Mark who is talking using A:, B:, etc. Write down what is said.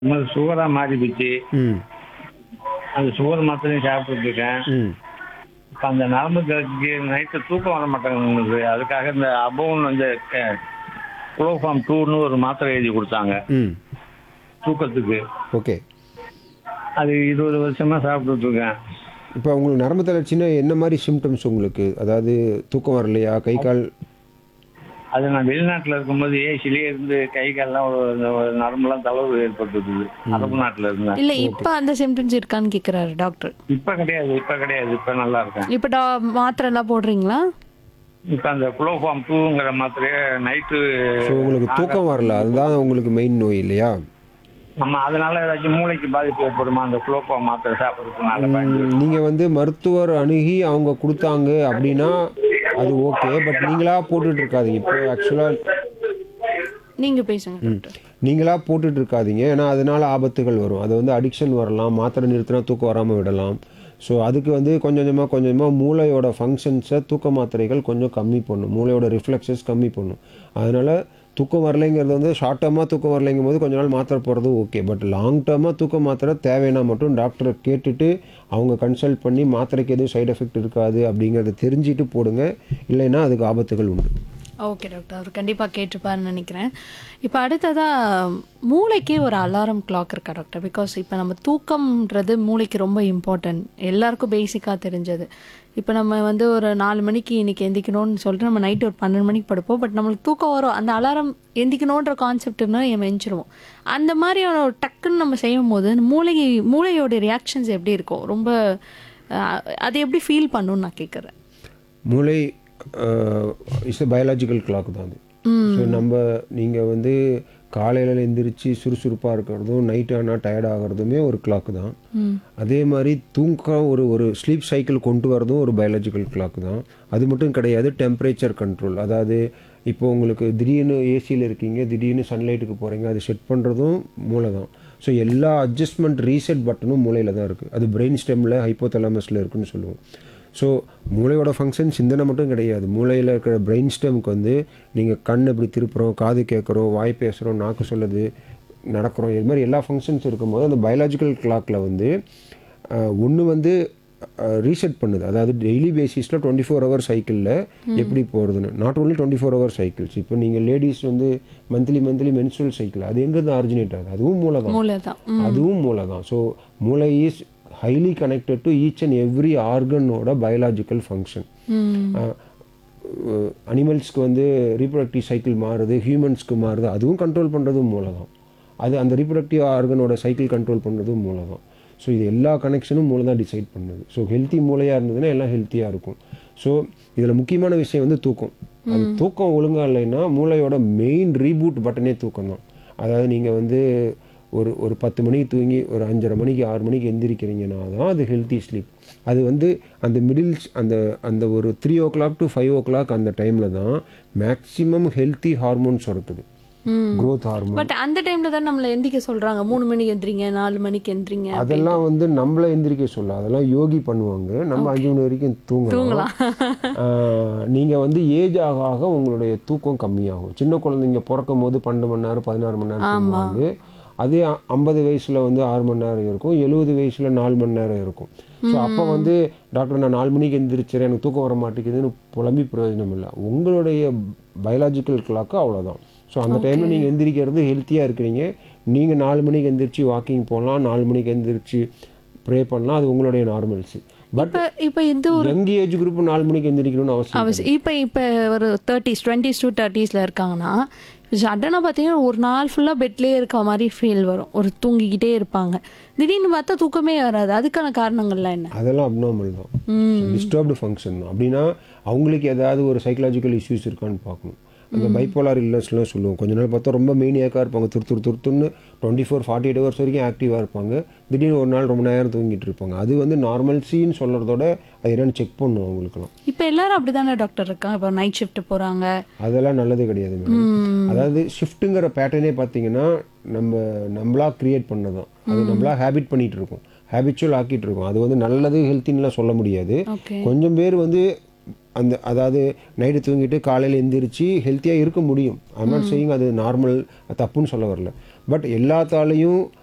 A: இன்னும் சுகரா மாறி போச்சு
B: ம்
A: அந்த சுகர் மாத்திரையும் சாப்பிட்டுட்டு இருக்கேன்
B: ம்
A: இப்ப அந்த நரம்பு தளர்ச்சிக்கு நைட்டு தூக்கம் வர மாட்டேங்குது அதுக்காக இந்த அபோன் வந்து குளோஃபார்ம் டூன்னு ஒரு மாத்திரை எழுதி கொடுத்தாங்க
B: ம்
A: தூக்கத்துக்கு
B: ஓகே
A: அது இருபது வருஷமா சாப்பிட்டுட்டு இருக்கேன்
B: இப்போ உங்களுக்கு நரம்பு தளர்ச்சின்னா என்ன மாதிரி சிம்டம்ஸ் உங்களுக்கு அதாவது தூக்கம் வரலையா கை கால்
A: அது நான் வெளிநாட்டுல இருக்கும்போது ஏசிலேயே இருந்து கை கால்லாம் ஒரு ஒரு நரம்புலாம் தளர்வு ஏற்பட்டுருக்குது அரபு நாட்டுல இருந்தேன்
C: இல்ல இப்ப அந்த சிம்டம்ஸ் இருக்கான்னு கேக்குறாரு டாக்டர்
A: இப்ப கிடையாது இப்ப கிடையாது இப்ப நல்லா இருக்கேன்
C: இப்ப டா- மாத்திரை எல்லாம் போடுறீங்களா
A: இப்ப அந்த குளோஃபார்ம் டூங்கிற மாத்திரைய நைட்டு
B: ஸோ உங்களுக்கு தூக்கம் வரல அதுதான் உங்களுக்கு மெயின் நோய் இல்லையா
A: நம்ம அதனால ஏதாச்சும் மூளைக்கு பாதிப்பு ஏற்படுமா அந்த குளோஃபார்ம் மாத்திரை சாப்பிட்றதுனால
B: ம், நீங்க வந்து மருத்துவர் அணுகி அவங்க கொடுத்தாங்க அப்படின்னா அது ஓகே பட் நீங்களா போட்டுட்டு இருக்காதீங்க இப்போ ஆக்சுவலா
C: நீங்க பேசுங்க டாக்டர்
B: நீங்களா போட்டுட்டு இருக்காதீங்க ஏன்னா அதனால ஆபத்துகள் வரும் அது வந்து அடிக்ஷன் வரலாம் மாத்திரை நிறுத்தினா தூக்கம் வராமல் விடலாம் ஸோ அதுக்கு வந்து கொஞ்சம் கொஞ்சமாக கொஞ்சம் கொஞ்சமாக மூளையோட ஃபங்க்ஷன்ஸை தூக்க மாத்திரைகள் கொஞ்சம் கம்மி பண்ணும் மூளையோட ரிஃப்ளெக்ஸஸ் கம்மி பண்ணும் அதனால் தூக்கம் வரலைங்கிறது வந்து ஷார்ட் டேர்மாக தூக்கம் வரலைங்கும் போது கொஞ்ச நாள் மாத்திரை போடுறது ஓகே பட் லாங் டேர்மாக தூக்க மாத்திரை தேவைன்னா மட்டும் டாக்டரை கேட்டுட்டு அவங்க கன்சல்ட் பண்ணி மாத்திரைக்கு எதுவும் சைடு எஃபெக்ட் இருக்காது அப்படிங்கிறத தெரிஞ்சுட்டு போடுங்க இல்லைன்னா அதுக்கு ஆபத்துகள் உண்டு
C: ஓகே டாக்டர் அவர் கண்டிப்பா கேட்டுப்பாருன்னு நினைக்கிறேன் இப்போ அடுத்ததா மூளைக்கே ஒரு அலாரம் கிளாக் இருக்கா டாக்டர் பிகாஸ் இப்போ நம்ம தூக்கம்ன்றது மூளைக்கு ரொம்ப இம்பார்ட்டன்ட் எல்லாருக்கும் பேசிக்காக தெரிஞ்சது இப்போ நம்ம வந்து ஒரு நாலு மணிக்கு இன்னைக்கு எந்திக்கணும்னு சொல்லிட்டு நம்ம நைட்டு ஒரு பன்னெண்டு மணிக்கு படுப்போம் பட் நம்மளுக்கு தூக்கம் வரும் அந்த அலாரம் எந்திக்கணுன்ற கான்செப்ட்னா நம்ம எந்திரிச்சிருவோம் அந்த மாதிரியான ஒரு டக்குன்னு நம்ம செய்யும் போது மூளை மூளையோட ரியாக்ஷன்ஸ் எப்படி இருக்கும் ரொம்ப அஹ், அது எப்படி ஃபீல் பண்ணுன்னு நான் கேட்குறேன்
B: மூளை இஸ் பயாலஜிக்கல் கிளாக் தான் அது ஸோ நம்ம நீங்கள் வந்து காலையில் எந்திரிச்சு சுறுசுறுப்பாக இருக்கிறதும் நைட் ஆனால் டயர்ட் ஆகிறதுமே ஒரு கிளாக் தான் அதே மாதிரி தூக்கம் ஒரு ஒரு ஸ்லீப் சைக்கிள் கொண்டு வரதும் ஒரு பயாலஜிக்கல் கிளாக் தான் அது மட்டும் கிடையாது டெம்பரேச்சர் கண்ட்ரோல் அதாவது இப்போ உங்களுக்கு திடீர்னு ஏசியில் இருக்கீங்க திடீர்னு சன்லைட்டுக்கு போகிறீங்க அது செட் பண்ணுறதும் மூளை தான் ஸோ எல்லா அட்ஜஸ்ட்மெண்ட் ரீசெட் பட்டனும் மூளையில் தான் இருக்குது அது பிரெயின் ஸ்டெம்மில் ஹைப்போதலாமஸில் இருக்குன்னு சொல்லுவோம் ஸோ மூளையோட ஃபங்க்ஷன் சிந்தனை மட்டும் கிடையாது மூளையில் இருக்கிற பிரெயின் ஸ்டெம்க்கு வந்து நீங்கள் கண் இப்படி திருப்புறோம் காது கேட்குறோம் வாய் பேசுகிறோம் நாக்கு சொல்லுது நடக்கிறோம் இது மாதிரி எல்லா ஃபங்க்ஷன்ஸ் இருக்கும்போது அந்த பயாலஜிக்கல் கிளாக்கில் வந்து ஒன்று வந்து ரீசெட் பண்ணுது அதாவது டெய்லி பேசிஸில் டுவெண்ட்டி ஃபோர் ஹவர் சைக்கிளில் எப்படி போகிறதுன்னு not only twenty four hour cycles இப்போ நீங்கள் லேடிஸ் வந்து மந்த்லி மந்த்லி மென்சுரல் சைக்கிள் அது எங்கேருந்து ஆரிஜினேட் ஆகுது அதுவும் மூளை தான்
C: மூளை தான்
B: அதுவும் மூளை தான் ஸோ மூளை is highly connected to each and every ஆர்கனோட பயாலஜிக்கல் ஃபங்க்ஷன் அனிமல்ஸ்க்கு வந்து ரீப்ரொடக்டிவ் சைக்கிள் மாறுது ஹியூமன்ஸ்க்கு மாறுது அதுவும் கண்ட்ரோல் பண்ணுறதும் மூளை தான் அது அந்த ரீப்ரொடக்டிவ் ஆர்கனோட சைக்கிள் கண்ட்ரோல் பண்ணுறதும் மூளை தான் ஸோ இது எல்லா கனெக்ஷனும் மூளை தான் டிசைட் பண்ணுது ஸோ ஹெல்த்தி மூளையாக இருந்ததுன்னா எல்லாம் ஹெல்த்தியாக இருக்கும் ஸோ இதில் முக்கியமான விஷயம் வந்து தூக்கம் அது தூக்கம் ஒழுங்கா இல்லைன்னா மூளையோட மெயின் ரீபூட் பட்டனே தூக்கம் தான் அதாவது நீங்கள் வந்து ஒரு ஒரு பத்து மணிக்கு தூங்கி ஒரு அஞ்சரை மணிக்கு ஆறு மணிக்கு எந்திரிக்கிறீங்கன்னா தான் அது ஹெல்த்தி ஸ்லீப் அது வந்து அந்த மிடில் அந்த அந்த ஒரு three o'clock to five o'clock அந்த டைமில் தான் மேக்ஸிமம் ஹெல்த்தி ஹார்மோன்ஸ் சுரக்குது growth ஹார்மோன்
C: பட் அந்த டைம்ல தான் நம்மள எந்திக்க சொல்றாங்க மூணு மணிக்கு எந்திரிங்க நாலு மணிக்கு எந்திரிங்க
B: அதெல்லாம் வந்து நம்மள எந்திரிக்க சொல்ல அதெல்லாம் யோகி பண்ணுவாங்க நம்ம அஞ்சு மணி வரைக்கும் தூங்கலாம் ஆஹ், நீங்க வந்து ஏஜ் ஆக ஆக உங்களுடைய தூக்கம் கம்மியாகும் சின்ன குழந்தைங்க பிறக்கும் போது பன்னெண்டு மணி நேரம் பதினாறு மணி நேரம் தூங்குவாங்க அதே ஐம்பது வயசுல வந்து ஆறு மணி நேரம் இருக்கும் எழுபது வயசுல நாலு மணி நேரம் இருக்கும் ஸோ அப்போ வந்து டாக்டர் நான் நாலு மணிக்கு எந்திரிச்சிறேன் எனக்கு தூக்கம் வர மாட்டேங்குதுன்னு புலம்பி பிரயோஜனம் இல்லை உங்களுடைய பயாலஜிக்கல் கிளாக்கு அவ்வளோதான் ஸோ அந்த டைமில் நீங்கள் எந்திரிக்கிறது ஹெல்த்தியாக இருக்கிறீங்க நீங்கள் நாலு மணிக்கு எந்திரிச்சு வாக்கிங் போகலாம் நாலு மணிக்கு எந்திரிச்சு ப்ரே பண்ணலாம் அது உங்களுடைய நார்மல்ஸ் பட்
C: இப்ப இப்ப இந்த ஒரு
B: யங் ஏஜ் குரூப் நாலு மணிக்கு எந்திரிக்கணும்னு அவசியம்
C: அவசியம் இப்ப இப்ப ஒரு தேர்ட்டிஸ் டுவெண்ட்டிஸ் டு தேர்ட்டிஸ்ல இருக்காங்கன்னா சடனாக பார்த்தீங்கன்னா ஒரு நாள் ஃபுல்லாக பெட்லேயே இருக்க மாதிரி ஃபீல் வரும் ஒரு தூங்கிக்கிட்டே இருப்பாங்க திடீர்னு பார்த்தா தூக்கமே வராது அதுக்கான காரணங்கள்லாம் என்ன
B: அதெல்லாம் அப்நார்மல் தான் டிஸ்டர்ப்டு ஃபங்க்ஷன் தான் அப்படின்னா அவங்களுக்கு ஏதாவது ஒரு சைக்கலாஜிக்கல் இஷ்யூஸ் இருக்கான்னு பார்க்கணும் அந்த பைப்போலார் இல்லஸ்லாம் சொல்லுவோம் கொஞ்ச நாள் பார்த்தா ரொம்ப மெயினியாக்காக இருப்பாங்க துரு துரு துருத்துன்னு twenty four forty eight hours வரைக்கும் ஆக்டிவாக இருப்பாங்க திடீர்னு ஒரு நாள் ரொம்ப நேரம் தூங்கிட்டு இருப்பாங்க அது வந்து நார்மல்சின்னு சொல்கிறதோட அது என்னன்னு செக் பண்ணும் அவங்களுக்குலாம்
C: இப்போ எல்லாரும் அப்படிதானே டாக்டர் இருக்காங்க இப்போ நைட் ஷிஃப்ட் போறாங்க
B: அதெல்லாம் நல்லது கிடையாது மேடம் அதாவது ஷிஃப்ட்டுங்கிற பேட்டர்னே பார்த்தீங்கன்னா நம்ம நம்மளா கிரியேட் பண்ணதான் அது நம்மளா ஹேபிட் பண்ணிட்டு இருக்கோம் ஹேபிச்சுவல் ஆக்கிட்டு இருக்கோம் அது வந்து நல்லது ஹெல்த்தின்லாம் சொல்ல முடியாது
C: ஓகே
B: கொஞ்சம் பேர் வந்து அந்த அதாவது நைட்டு தூங்கிட்டு காலையில் எந்திரிச்சு ஹெல்த்தியாக இருக்க முடியும் ஐம் நாட் சேயிங் அது நார்மல் தப்புன்னு சொல்ல வரல பட் எல்லாத்தாலையும்